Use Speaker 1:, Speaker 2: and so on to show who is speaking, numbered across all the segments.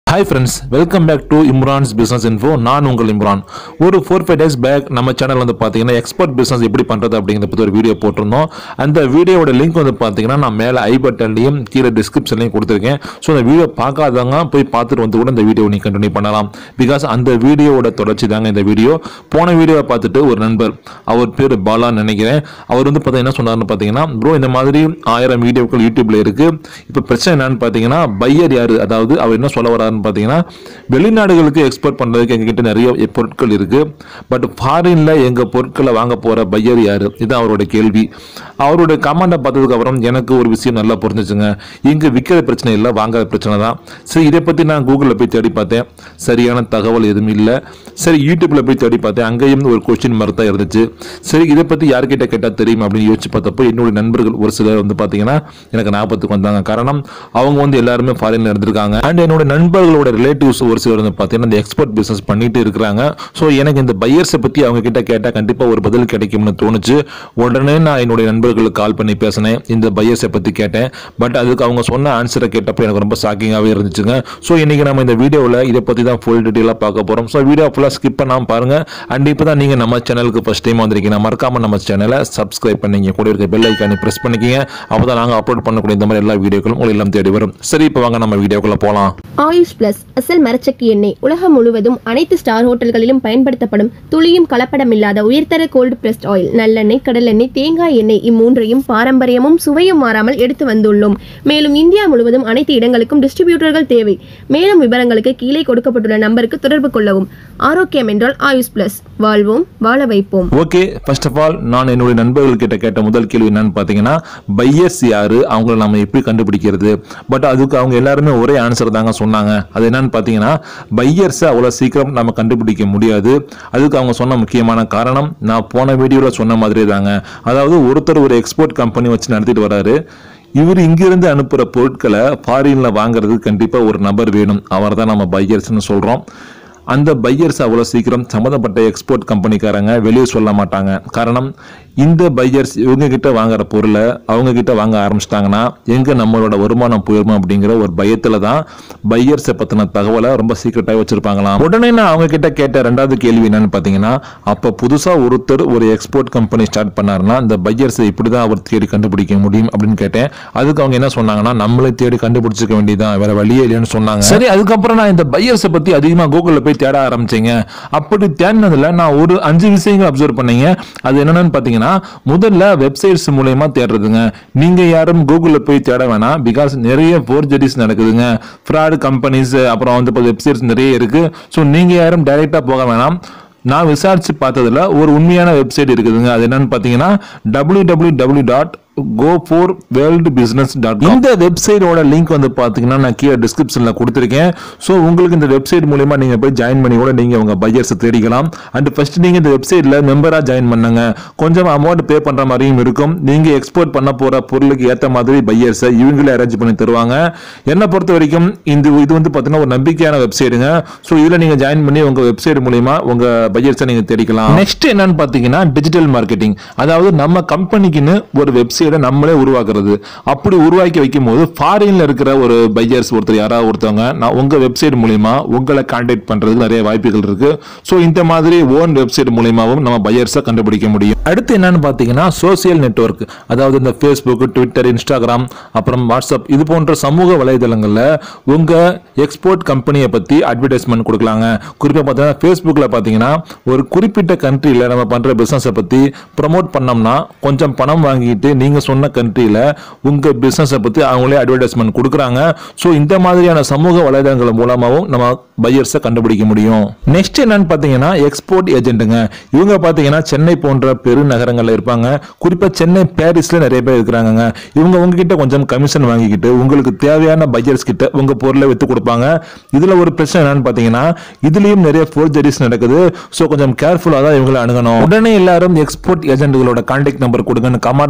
Speaker 1: hi friends welcome back to Imran's business info நான் உங்கள் இம்ரான் ஒரு ஃபோர் ஃபைவ் டேஸ் பேக் நம்ம சேனல் வந்து பார்த்தீங்கன்னா எக்ஸ்போர்ட் பிஸ்னஸ் எப்படி பண்ணுறது அப்படிங்கிறத பற்றி ஒரு வீடியோ போட்டிருந்தோம் அந்த வீடியோவோட லிங்க் வந்து பார்த்தீங்கன்னா நான் மேலே ஐ பட்டன்லையும் கீழே டிஸ்கிரிப்ஷன்லையும் கொடுத்துருக்கேன் ஸோ அந்த வீடியோ பார்க்காதவங்க போய் பார்த்துட்டு வந்து கூட இந்த வீடியோ நீ கண்டினியூ பண்ணலாம் பிகாஸ் அந்த வீடியோவோட தொடர்ச்சி தாங்க இந்த வீடியோ போன வீடியோவை பார்த்துட்டு ஒரு நண்பர் அவர் பேர் பாலான்னு நினைக்கிறேன் அவர் வந்து பார்த்தீங்கன்னா என்ன சொன்னார்னு பார்த்தீங்கன்னா ப்ரோ இந்த மாதிரி ஆயிரம் வீடியோக்கள் யூடியூப்ல இருக்கு இப்போ பிரச்சனை என்னன்னு பார்த்தீங்கன்னா பையர் யாரு அதாவது அவர் என்ன சொல்ல வராருன்னு பார்த்தீங்கன்னா வெளிநாடுகளுக்கு எக்ஸ்போர்ட் பண்ணுறதுக்கு எங்ககிட்ட நிறைய பொருட்கள் இருக்கு பட் ஃபாரின்ல எங்க பொருட்களை வாங்க போற பையர் யாரு இதுதான் அவரோட கேள்வி அவரோட கமெண்டை பார்த்ததுக்கு அப்புறம் எனக்கு ஒரு விஷயம் நல்லா புரிஞ்சுச்சுங்க இங்க விற்கிற பிரச்சனை இல்லை வாங்குற பிரச்சனை தான் சரி இதை பத்தி நான் கூகுளில் போய் தேடி பார்த்தேன் சரியான தகவல் எதுவும் இல்லை சரி யூடியூப்ல போய் தேடி பார்த்தேன் அங்கேயும் ஒரு கொஸ்டின் மாதிரி தான் இருந்துச்சு சரி இதை பத்தி யார்கிட்ட கேட்டால் தெரியும் அப்படின்னு யோசிச்சு பார்த்தப்போ என்னுடைய நண்பர்கள் ஒரு சிலர் வந்து பார்த்தீங்கன்னா எனக்கு ஞாபகத்துக்கு வந்தாங்க காரணம் அவங்க வந்து எல்லாருமே ஃபாரின்ல இருந்திருக்காங்க அண்ட் என்னோட நண்பர்களோட ரிலேட்டிவ்ஸ் ஒரு சிலர் வந்து பார்த்தீங்கன்னா இந்த எக்ஸ்போர்ட் பிசினஸ் பண்ணிட்டு இருக்கிறாங்க ஸோ எனக்கு இந்த பையர்ஸை பத்தி அவங்க கிட்ட கேட்டால் கண்டிப்பா ஒரு பதில் கிடைக்கும்னு தோணுச்சு உடனே நான் என்னுடைய நண்பர்களுக்கு கால் பண்ணி பேசினேன் இந்த பையர்ஸை பத்தி கேட்டேன் பட் அதுக்கு அவங்க சொன்ன ஆன்சரை கேட்டப்போ எனக்கு ரொம்ப ஷாக்கிங்காகவே இருந்துச்சுங்க ஸோ இன்னைக்கு நம்ம இந்த வீடியோவில் இதை பத்தி தான் ஃபுல் டீட்டெயிலாக பார்க்க போறோம் ஸோ வீடியோ ஃபுல்லாக ஸ்கிப் பண்ணாம பாருங்க அண்ட் இப்போ தான் நீங்க நம்ம சேனலுக்கு ஃபர்ஸ்ட் டைம் வந்திருக்கீங்க மறக்காம நம்ம சேனலை சப்ஸ்கிரைப் பண்ணீங்க கூட இருக்க பெல் ஐக்கானை பிரஸ் பண்ணிக்கிங்க அப்போ தான் நாங்கள் அப்லோட் பண்ணக்கூடிய இந்த மாதிரி எல்லா வீடியோக்களும் உங்களை எல்லாம் தேடி வரும் சரி இப்போ வாங்க நம்ம வீடியோக்குள்ள போகலாம்
Speaker 2: ஆயுஷ் பிளஸ் அசல் மரச்சக்கு எண்ணெய் உலகம் முழுவதும் அனைத்து ஸ்டார் ஹோட்டல்களிலும் பயன்படுத்தப்படும் துளியும் கலப்படமில்லாத உயர்தர கோல்டு பிரஸ்ட் ஆயில் நல்லெண்ணெய் கடலெண்ணெய் தேங்காய் எண்ணெய் இம்மூன்றையும் பாரம்பரியமும் சுவையும் மாறாமல் எடுத்து வந்துள்ளோம் மேலும் இந்தியா முழுவதும் அனைத்து இடங்களுக்கும் டிஸ்ட்ரிபியூட்டர்கள் தேவை மேலும் விவரங்களுக்கு கீழே கொடுக்கப்பட்டுள்ள நம்பருக்கு தொடர்பு கொள்ளவும் ஆரோக்கியம் என்றால் ஆயுஷ் பிளஸ் வாழ்வோம் வாழ வைப்போம்
Speaker 1: ஓகே ஃபர்ஸ்ட் ஆஃப் ஆல் நான் என்னுடைய நண்பர்கள் கிட்ட கேட்ட முதல் கேள்வி என்னன்னு பார்த்தீங்கன்னா பையர்ஸ் யாரு அவங்கள நம்ம எப்படி கண்டுபிடிக்கிறது பட் அதுக்கு அவங்க எல்லாருமே ஒரே ஆன்சர் தாங்க சொன்னாங்க அது என்னன்னு பார்த்தீங்கன்னா பையர்ஸை அவ்வளோ சீக்கிரம் நம்ம கண்டுபிடிக்க முடியாது அதுக்கு அவங்க சொன்ன முக்கியமான காரணம் நான் போன வீடியோவில் சொன்ன மாதிரி தாங்க அதாவது ஒருத்தர் ஒரு எக்ஸ்போர்ட் கம்பெனி வச்சு நடத்திட்டு வராரு இவர் இங்கிருந்து அனுப்புகிற பொருட்களை ஃபாரினில் வாங்குறதுக்கு கண்டிப்பாக ஒரு நபர் வேணும் அவர் தான் நம்ம பையர்ஸ்னு சொல்கிறோம் அந்த பையர்ஸ் அவ்வளோ சீக்கிரம் சம்மந்தப்பட்ட எக்ஸ்போர்ட் கம்பெனிக்காரங்க வெளியே சொல்ல மாட்டாங்க காரணம் இந்த பையர்ஸ் இவங்க கிட்ட வாங்குற பொருளை அவங்க கிட்ட வாங்க ஆரம்பிச்சிட்டாங்கன்னா எங்க நம்மளோட வருமானம் போயிருமோ அப்படிங்கிற ஒரு பயத்துல தான் பையர்ஸை பத்தின தகவலை ரொம்ப சீக்கிரட்டாக வச்சிருப்பாங்களாம் உடனே நான் அவங்க கிட்ட கேட்ட ரெண்டாவது கேள்வி என்னன்னு பார்த்தீங்கன்னா அப்போ புதுசா ஒருத்தர் ஒரு எக்ஸ்போர்ட் கம்பெனி ஸ்டார்ட் பண்ணாருன்னா இந்த பையர்ஸை இப்படி தான் அவர் தேடி கண்டுபிடிக்க முடியும் அப்படின்னு கேட்டேன் அதுக்கு அவங்க என்ன சொன்னாங்கன்னா நம்மளே தேடி கண்டுபிடிச்சிக்க வேண்டியதான் வேற வழியே இல்லைன்னு சொன்னாங்க சரி அதுக்கப்புறம் நான் இந்த பையர்ஸை பத்தி அதிகமா கூகுளில் போய் தேட ஆரம்பிச்சேங்க அப்படி தேடினதுல நான் ஒரு அஞ்சு விஷயங்கள் அப்சர்வ் பண்ணீங்க அது என்னன்னு பார்த்தீங்கன்னா முதல்ல வெப்சைட்ஸ் மூலயமா தேடுறதுங்க நீங்க யாரும் கூகுளில் போய் தேட வேணாம் பிகாஸ் நிறைய ஃபோர்ஜரிஸ் நடக்குதுங்க ஃப்ராடு கம்பெனிஸ் அப்புறம் வந்து வெப்சைட்ஸ் நிறைய இருக்கு ஸோ நீங்க யாரும் டைரக்டா போக வேணாம் நான் விசாரிச்சு பார்த்ததுல ஒரு உண்மையான வெப்சைட் இருக்குதுங்க அது என்னன்னு பார்த்தீங்கன்னா W W W dot go four world business dot இந்த வெப்சைட்டோட லிங்க் வந்து பார்த்தீங்கன்னா நான் கீழே டிஸ்கிரிப்ஷனில் கொடுத்துருக்கேன் ஸோ உங்களுக்கு இந்த வெப்சைட் மூலயமா நீங்கள் போய் ஜாயின் பண்ணி கூட நீங்கள் உங்கள் பையர்ஸை தேடிக்கலாம் அண்ட் ஃபர்ஸ்ட் நீங்கள் இந்த வெப்சைட்டில் மெம்பராக ஜாயின் பண்ணுங்க கொஞ்சம் அமௌண்ட் பே பண்ணுற மாதிரியும் இருக்கும் நீங்கள் எக்ஸ்போர்ட் பண்ண போகிற பொருளுக்கு ஏற்ற மாதிரி பையர்ஸை இவங்களே அரேஞ்ச் பண்ணி தருவாங்க என்னை பொறுத்த வரைக்கும் இந்த இது வந்து பார்த்தீங்கன்னா ஒரு நம்பிக்கையான வெப்சைட்டுங்க ஸோ இதில் நீங்கள் ஜாயின் பண்ணி உங்கள் வெப்சைட் மூலயமா உங்கள் பையர்ஸை நீங்கள் தேடிக்கலாம் நெக்ஸ்ட் என்னன்னு பார்த்தீங்கன்னா டிஜிட்டல் மார்க்கெட்டிங் அதாவது நம்ம கம்பெனிக்குன்னு ஒரு வெப்சைட்டை நம்மளே உருவாக்குறது அப்படி உருவாக்கி வைக்கும் போது ஃபாரின்ல இருக்கிற ஒரு பையர்ஸ் ஒருத்தர் யாராவது ஒருத்தவங்க நான் உங்க வெப்சைட் மூலியமா உங்களை கான்டாக்ட் பண்றதுக்கு நிறைய வாய்ப்புகள் இருக்கு ஸோ இந்த மாதிரி ஓன் வெப்சைட் மூலியமாவும் நம்ம பையர்ஸை கண்டுபிடிக்க முடியும் அடுத்து என்னன்னு பார்த்தீங்கன்னா சோசியல் நெட்வொர்க் அதாவது இந்த ஃபேஸ்புக் ட்விட்டர் இன்ஸ்டாகிராம் அப்புறம் வாட்ஸ்அப் இது போன்ற சமூக வலைதளங்களில் உங்க எக்ஸ்போர்ட் கம்பெனியை பத்தி அட்வர்டைஸ்மெண்ட் கொடுக்கலாங்க குறிப்பாக பார்த்தீங்கன்னா ஃபேஸ்புக்கில் பார்த்தீங்கன்னா ஒரு குறிப்பிட்ட கண்ட்ரியில் நம்ம பண்ற பிசினஸை பத்தி ப்ரமோட் பண்ணோம்னா கொஞ்சம் பணம் வாங்கிட்டு நீங்க சொன்ன கண்ட்ரியில் உங்க பிசினஸை பத்தி அவங்களே அட்வர்டைஸ்மெண்ட் கொடுக்குறாங்க ஸோ இந்த மாதிரியான சமூக வலைதளங்கள் மூலமாகவும் நம்ம பையர்ஸை கண்டுபிடிக்க முடியும் நெக்ஸ்ட் என்னன்னு பார்த்தீங்கன்னா எக்ஸ்போர்ட் ஏஜென்ட்டுங்க இவங்க பார்த்தீங்கன்னா சென்னை போன்ற பெருநகரங்கள்ல இருப்பாங்க குறிப்பாக சென்னை பாரிஸ்ல நிறைய பேர் இருக்கிறாங்கங்க இவங்க உங்ககிட்ட கொஞ்சம் கமிஷன் வாங்கிக்கிட்டு உங்களுக்கு தேவையான பையர்ஸ் கிட்ட உங்க பொருளை வித்து கொடுப்பாங்க இதுல ஒரு பிரச்சனை என்னன்னு பார்த்தீங்கன்னா இதுலயும் நிறைய ஃபோர்ஜரிஸ் நடக்குது ஸோ கொஞ்சம் கேர்ஃபுல்லாக தான் இவங்களை அணுகணும் உடனே எல்லாரும் எக்ஸ்போர்ட் ஏஜென்ட்டுகளோட கான்டாக்ட் நம்பர் கொடுங்கன்னு கமாண்ட்ல கேட்ட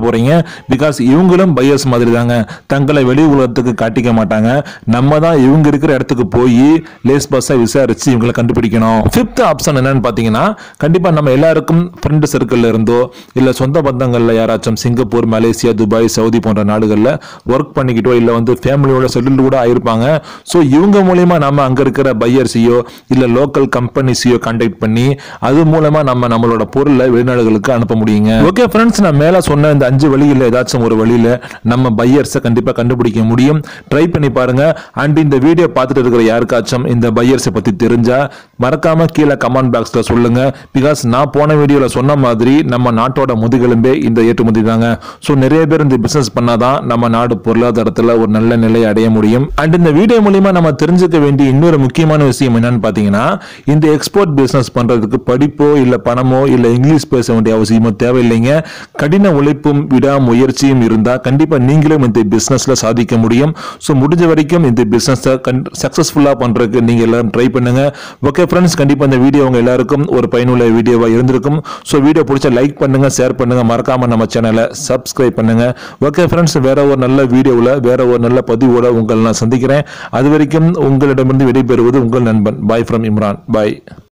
Speaker 1: போறீங்க பிகாஸ் இவங்களும் பையர்ஸ் மாதிரி தாங்க தங்களை வெளி உலகத்துக்கு காட்டிக்க மாட்டாங்க நம்ம தான் இவங்க இருக்கிற இடத்துக்கு போய் லேஸ் பஸ்ஸை விசாரிச்சு இவங்களை கண்டுபிடிக்கணும் ஃபிஃப்த் ஆப்ஷன் என்னன்னு பார்த்தீங்கன்னா கண்டிப்பா நம்ம எல்லாருக்கும் ஃப்ரெண்ட் சர்க்கிள்ல இருந்தோ இல்ல சொந்த பந்தங்கள்ல யாராச்சும் சிங்கப்பூர் மலேசியா துபாய் சவுதி போன்ற நாடுகளில் ஒர்க் பண்ணிக்கிட்டோ இல்ல வந்து ஃபேமிலியோட செட்டில் கூட ஆயிருப்பாங்க ஸோ இவங்க மூலியமா நம்ம அங்க இருக்கிற பையர்ஸையோ இல்ல லோக்கல் கம்பெனிஸையோ கான்டாக்ட் பண்ணி அது மூலமா நம்ம நம்மளோட பொருளை வெளிநாடுகளுக்கு அனுப்ப முடியுங்க ஓகே ஃப்ரெண்ட்ஸ் நான் மேல சொன்ன இந்த அஞ்சு வழியில் ஏதாச்சும் ஒரு வழியில நம்ம பையர்ஸை கண்டிப்பா கண்டுபிடிக்க முடியும் ட்ரை பண்ணி பாருங்க அண்ட் இந்த வீடியோ பார்த்துட்டு இருக்கிற யாருக்காச்சும் இந்த பையர்ஸை பத்தி தெரிஞ்சா மறக்காம கீழே கமெண்ட் பாக்ஸ்ல சொல்லுங்க பிகாஸ் நான் போன வீடியோல சொன்ன மாதிரி நம்ம நாட்டோட முதுகெலும்பே இந்த ஏற்றுமதி தாங்க ஸோ நிறைய பேர் இந்த பிசினஸ் பண்ணாதான் நம்ம நாடு பொருளாதாரத்துல ஒரு நல்ல நிலையை அடைய முடியும் அண்ட் இந்த வீடியோ மூலியமா நம்ம தெரிஞ்சுக்க வேண்டிய இன்னொரு முக்கியமான விஷயம் என்னன்னு பாத்தீங்கன்னா இந்த எக்ஸ்போர்ட் பிசினஸ் பண்றதுக்கு படிப்போ இல்ல பணமோ இல்ல இங்கிலீஷ் பேச வேண்டிய அவசியமோ தேவையில்லைங்க கடின உழைப்பும் விடாமுயற்சியும் இருந்தா கண்டிப்பா நீங்களும் இந்த பிசினஸ்ல சாதிக்க முடியும் ஸோ முடிஞ்ச வரைக்கும் இந்த பிசினஸ் சக்சஸ்ஃபுல்லா பண்றதுக்கு நீங்க எல்லாரும் ட்ரை பண்ணுங்க ஓகே ஃப்ரெண்ட்ஸ் கண்டிப்பா இந்த வீடியோ உங்க எல்லாருக்கும் ஒரு பயனுள்ள வீடியோவா இருந்திருக்கும் ஸோ வீடியோ பிடிச்ச லைக் பண்ணுங்க ஷேர் பண்ணுங்க மறக்காம நம்ம சேனலை சப்ஸ்கிரைப் பண்ணுங்க ஓகே ஃப்ரெண்ட்ஸ் வேற ஒரு நல்ல வீடியோவில் வேற ஒரு நல்ல பதிவோட உங்களை நான் சந்திக்கிறேன் அது வரைக்கும் உங்களிடமிருந்து விடைபெறுவது உங்கள் நண்பன் பாய் ஃப்ரம் இம்ரான் பாய்